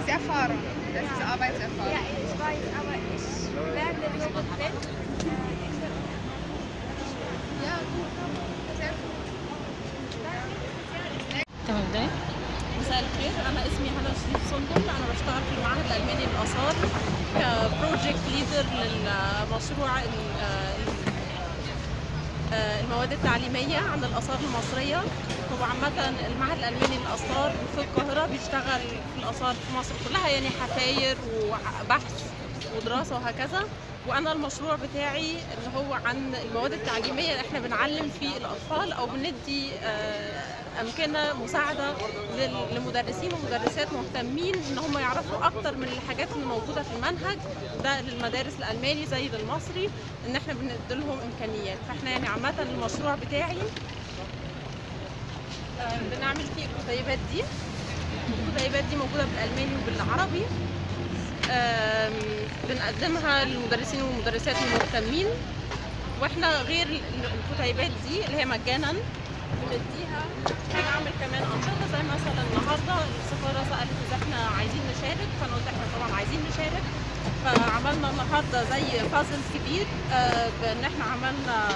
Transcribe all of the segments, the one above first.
sehr erfahren. Das ist Arbeitserfahrung. Ja, ich weiß, aber ich werde Robot wenn. Ja, gut. Sehr gut. تمام ده مساء الخير انا اسمي هنا شريف سندل انا بشتغل في المعهد الالماني للاثار كبروجكت ليدر للمشروع ال- ال- آه، المواد التعليميه عن الاثار المصريه هو عامه المعهد الالماني للاثار في القاهره بيشتغل في الاثار في مصر كلها يعني حفاير وبحث ودراسه وهكذا وانا المشروع بتاعي اللي هو عن المواد التعليميه اللي احنا بنعلم فيه الاطفال او بندي آه، امكنه مساعده لل- لمدرسين ومدرسات مهتمين ان هم يعرفوا اكتر من الحاجات اللي موجوده في المنهج ده للمدارس الالماني زي للمصري ان احنا بندي لهم امكانيات فاحنا يعني عامه المشروع بتاعي آه، بنعمل فيه الكتيبات دي الكتيبات دي موجوده بالالماني وبالعربي آم، بنقدمها للمدرسين والمدرسات المهتمين واحنا غير ال- الكتيبات دي اللي هي مجانا بنديها بنعمل كمان انشطه زي مثلا النهارده السفاره سالت اذا احنا عايزين نشارك فانا قلت احنا طبعا عايزين نشارك فعملنا النهارده زي بازل كبير آه، بان احنا عملنا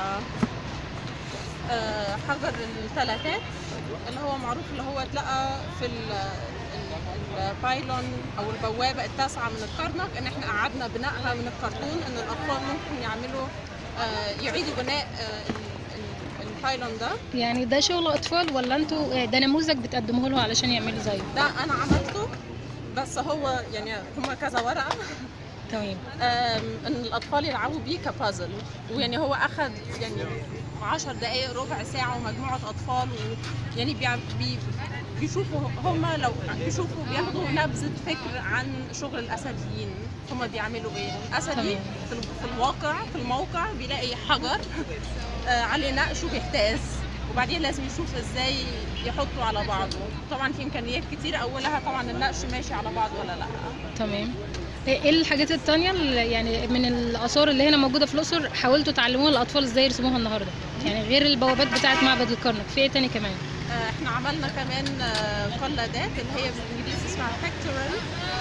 آه، حجر الثلاثات اللي هو معروف اللي هو اتلقى في ال- ال- البايلون او البوابه التاسعه من الكرنك ان احنا قعدنا بنائها من الكرتون ان الاطفال ممكن يعملوا آه، يعيدوا بناء آه، ال- ال- البايلون ده يعني ده شغل اطفال ولا انتوا ده نموذج بتقدموه له علشان يعملوا زيه ده انا عملته بس هو يعني هما كذا ورقه تمام آم، ان الاطفال يلعبوا بيه كبازل ويعني هو اخذ يعني 10 دقائق ربع ساعه ومجموعه اطفال و يعني بيع- بي بيشوفوا هم لو بيشوفوا بياخدوا نبذه فكر عن شغل الاسديين هم بيعملوا ايه الاسدي تمام. في, ال- في الواقع في الموقع بيلاقي حجر آه، عليه نقش وبيهتاز وبعدين لازم يشوف ازاي يحطه على بعضه طبعا في امكانيات كتير اولها طبعا النقش ماشي على بعض ولا لا تمام ايه إيه الحاجات التانية اللي يعني من الآثار اللي هنا موجودة في الأقصر حاولتوا تعلموها للأطفال ازاي يرسموها النهاردة يعني غير البوابات بتاعة معبد الكرنك في ايه تاني كمان آه، احنا عملنا كمان آه، قلادات اللي هي بالانجليزي اسمها بيكتورال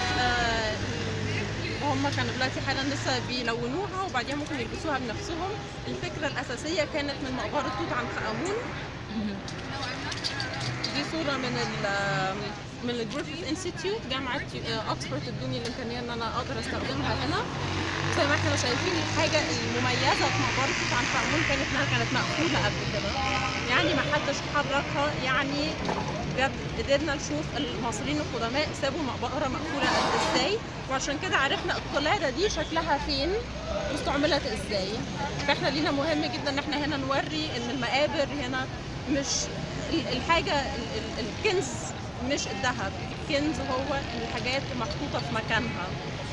وهم كانوا دلوقتي حالا لسه بيلونوها وبعدين ممكن يلبسوها بنفسهم الفكره الاساسيه كانت من مقبره توت عنخ امون دي صوره من ال من الجريفيث انستيتيوت جامعه آه، اوكسفورد ادوني الامكانيه ان انا اقدر استخدمها هنا زي ما احنا شايفين الحاجه المميزه في مقبره توت عنخ امون كانت انها كانت مقفوله قبل كده يعني ما حدش حركها يعني بجد قدرنا نشوف المصريين القدماء سابوا مقبره مقفوله قد ازاي وعشان كده عرفنا القلاده دي شكلها فين واستعملت ازاي فاحنا لينا مهم جدا ان احنا هنا نوري ان المقابر هنا مش ال- الحاجه ال- ال- الكنز مش الذهب الكنز هو الحاجات محطوطه في مكانها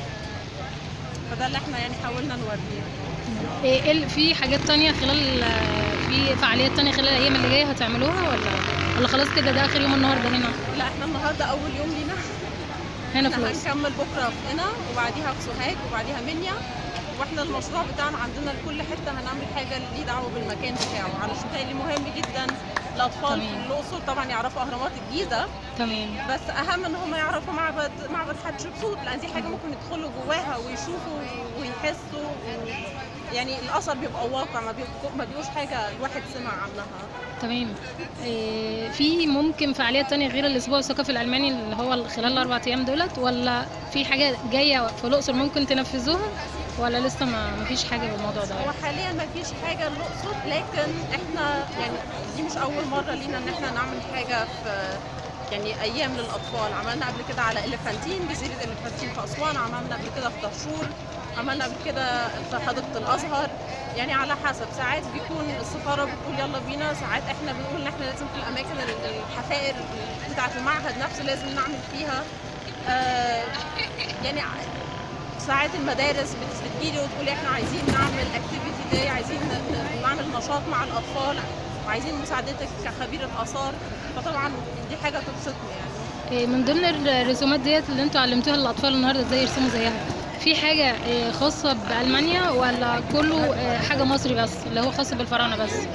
فده اللي احنا يعني حاولنا نوريه ايه إيه ال- في حاجات تانية خلال في فعاليات تانية خلال الأيام اللي جاية هتعملوها ولا ولا خلاص كده ده آخر يوم النهاردة هنا لا احنا النهارده اول يوم لينا هنا في احنا الأقصر هنكمل بكره في قنا وبعديها في سوهاج وبعديها منيا واحنا المشروع بتاعنا عندنا لكل حته هنعمل حاجه ليه دعوه بالمكان بتاعه علشان تاني مهم جدا الاطفال في تمام. الاقصر طبعا يعرفوا اهرامات الجيزه تمام بس اهم ان هم يعرفوا معبد معبد حتشبسوت لان دي حاجه ممكن يدخلوا جواها ويشوفوا ويحسوا و... يعني الاثر بيبقى واقع ما بيبقوا ما بيبقوش حاجه الواحد سمع عنها تمام إيه في ممكن فعاليات تانية غير الأسبوع الثقافي الألماني اللي هو خلال الأربع أيام دولت ولا في حاجة جاية في الأقصر ممكن تنفذوها ولا لسه ما مفيش حاجة بالموضوع ده هو حاليا ما فيش حاجه الاقصر لكن احنا يعني دي مش اول مره لينا ان احنا نعمل حاجه في يعني ايام للاطفال عملنا قبل كده على اليفانتين جزيره اليفانتين في اسوان عملنا قبل كده في دهشور عملنا قبل كده في حديقه الازهر يعني على حسب ساعات بيكون السفاره بتقول يلا بينا ساعات احنا بنقول ان احنا لازم في الاماكن ال- الحفائر بتاعه المعهد نفسه لازم نعمل فيها آه يعني ساعات المدارس بت- بتجيلي وتقول احنا عايزين نعمل اكتيفيتي داي عايزين ن- ن- نعمل نشاط مع الاطفال وعايزين مساعدتك كخبيره اثار فطبعا دي حاجه تبسطني يعني إيه من ضمن الرسومات ديت اللي انتوا علمتوها للأطفال النهاردة ازاي يرسموا زيها في حاجة إيه خاصة بألمانيا ولا كله إيه حاجة مصري بس اللي هو خاص بالفراعنة بس احنا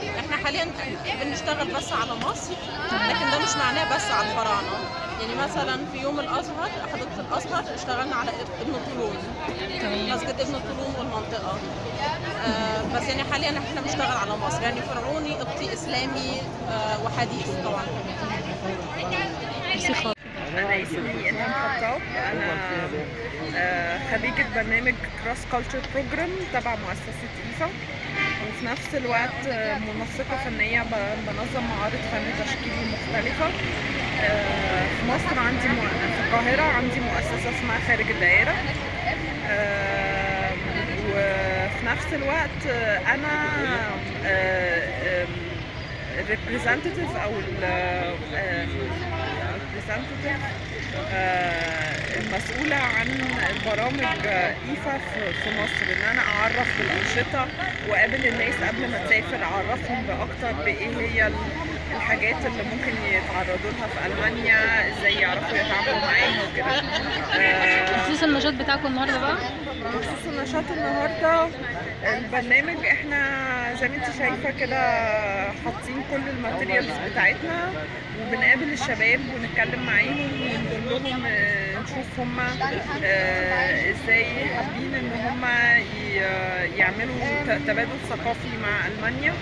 حاليا بنشتغل بس على مصر لكن ده مش معناه بس على الفراعنه يعني مثلا في يوم الازهر حديقه الازهر اشتغلنا على ابن طولون تمام مسجد ابن طولون والمنطقه آه بس يعني حاليا احنا بنشتغل على مصر يعني فرعوني قبطي اسلامي آه وحديث طبعا ميرسي خالص أنا اسمي إلهام خطاب أنا آه، خريجة برنامج كروس كولتشر بروجرام تبع مؤسسة إيفا وفي نفس الوقت آه، منسقة فنية ب- بنظم معارض فن تشكيلي مختلفة آه، في مصر عندي مؤ- في القاهرة عندي مؤسسة اسمها خارج الدائرة آه، وفي نفس الوقت آه، أنا آه، آم، representative او ال آم، representative آه، المسؤولة عن برامج آه، ايفا في في مصر ان انا اعرف بالانشطة واقابل الناس قبل ما تسافر اعرفهم باكتر بايه هي ال- الحاجات اللي ممكن يتعرضوا لها في المانيا ازاي يعرفوا يتعاملوا معاها وكده آه، بخصوص النشاط بتاعكم النهارده بقى بخصوص النشاط النهارده البرنامج احنا زي ما انت شايفه كده حاطين كل الماتيريالز بتاعتنا وبنقابل الشباب ونتكلم معاهم ونقول لهم آه، نشوف هم ازاي حابين ان هم يعملوا ت- تبادل ثقافي مع المانيا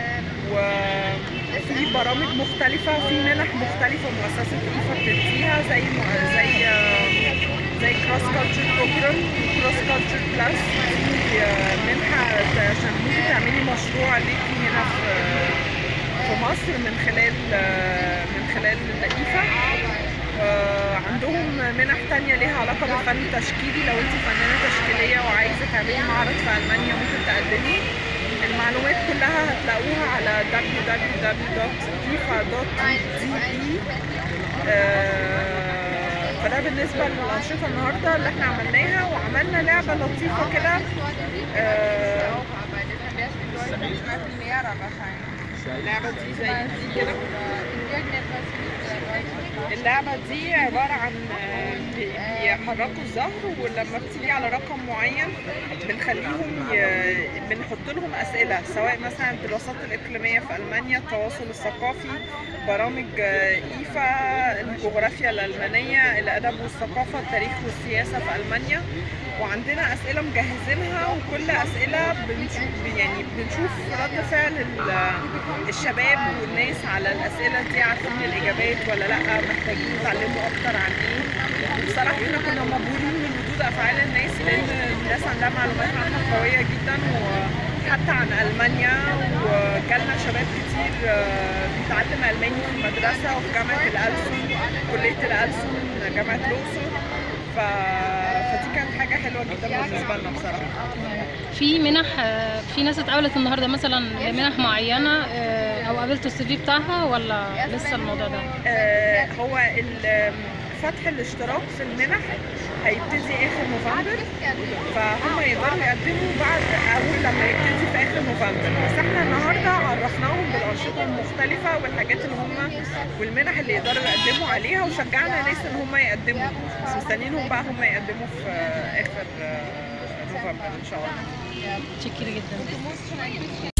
وفي برامج مختلفة في منح مختلفة مؤسسة إيفا بتديها زي م- زي آه، زي كروس كالتشر بروجرام كروس كالتشر بلس في آه، منحة عشان ممكن تعملي مشروع ليكي هنا في في مصر من خلال آه، من خلال الإيفا آه، عندهم منح تانية ليها علاقة بالفن التشكيلي لو انت فنانة تشكيلية وعايزة تعملي معرض في ألمانيا ممكن تقدمي المعلومات كلها هتلاقوها على www.ifa.de آه، فده بالنسبة للأنشطة النهاردة اللي احنا عملناها وعملنا لعبة لطيفة كده آه، اللعبة دي زي دي كده اللعبة دي عبارة عن آه، بي- بيحركوا الظهر ولما بتيجي على رقم معين بنخليهم ي... بنحط لهم أسئلة سواء مثلا الدراسات الإقليمية في ألمانيا التواصل الثقافي برامج آه، إيفا الجغرافيا الألمانية الأدب والثقافة التاريخ والسياسة في ألمانيا وعندنا أسئلة مجهزينها وكل أسئلة بنشوف يعني بنشوف رد فعل ال- الشباب والناس على الأسئلة دي عارفين الإجابات ولا لأ محتاجين يتعلموا أكتر عن إيه بصراحة احنا كنا مبهورين من ردود أفعال الناس لأن الناس عندها معلومات عنها قوية جدا وحتى عن ألمانيا وجالنا شباب كتير آه، بيتعلم ألماني في المدرسة وفي جامعة الألسن كلية الألسن جامعة الأقصر ف... فدي كانت حاجة حلوة جدا بالنسبة لنا بصراحة في منح آه، في ناس اتقابلت النهارده مثلا لمنح معينه آه، او قابلتوا السي في بتاعها ولا لسه الموضوع ده آه، هو ال- فتح الاشتراك في المنح هيبتدي اخر نوفمبر فهم يقدروا يقدموا بعد اول لما يبتدي في اخر نوفمبر بس احنا النهارده عرفناهم بالانشطه المختلفه والحاجات اللي هم والمنح اللي يقدروا يقدموا عليها وشجعنا ناس ان هم يقدموا بس مستنيينهم بقى هم يقدموا في اخر آه، نوفمبر ان شاء الله شكرا جدا